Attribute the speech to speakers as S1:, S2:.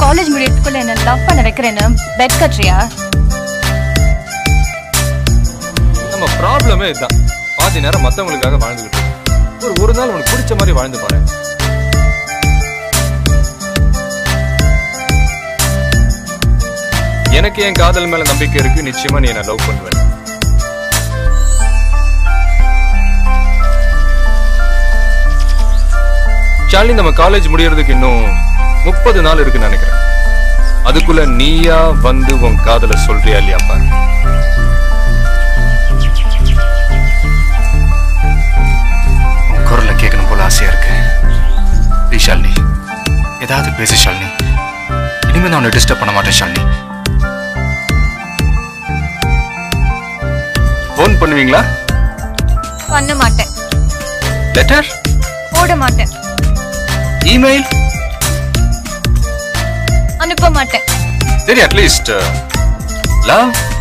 S1: College முடியறதுக்குள்ள என்ன love பண்ண வைக்கிறேன்னு பெட் கட்டுறியா
S2: நம்ம ப்ராப்ளமே இதுதான் பாதி நேரம் மத்தவங்களுக்காக வாழ்ந்துகிட்டு இருக்கோம். ஒரு ஒரு நாள் உனக்கு பிடிச்ச மாதிரி வாழ்ந்து பாரு எனக்கு என் காதல் மேல நம்பிக்கை இருக்கு நிச்சயமா நீ என்ன லவ் பண்ணுவேன் ஷாலினி நம்ம காலேஜ் முடியறதுக்கு இன்னும் முப்பது நாள் இருக்குன்னு நினைக்கிறேன் அதுக்குள்ள நீயா வந்து உன் காதலை சொல்றியா இல்லையா பாரு
S3: உன் குரலை கேட்கணும் போல ஆசையா இருக்கு ப்ளீஸ் ஷாலினி ஏதாவது பேசு ஷாலினி இனிமே நான் உன்னை டிஸ்டர்ப் பண்ண மாட்டேன் ஷாலினி
S2: ஃபோன் பண்ணுவீங்களா
S1: பண்ண மாட்டேன்
S2: லெட்டர்
S1: போட மாட்டேன்
S2: இமெயில்
S1: அனுப்ப மாட்டேன்
S2: சரி அட்லீஸ்ட் லவ்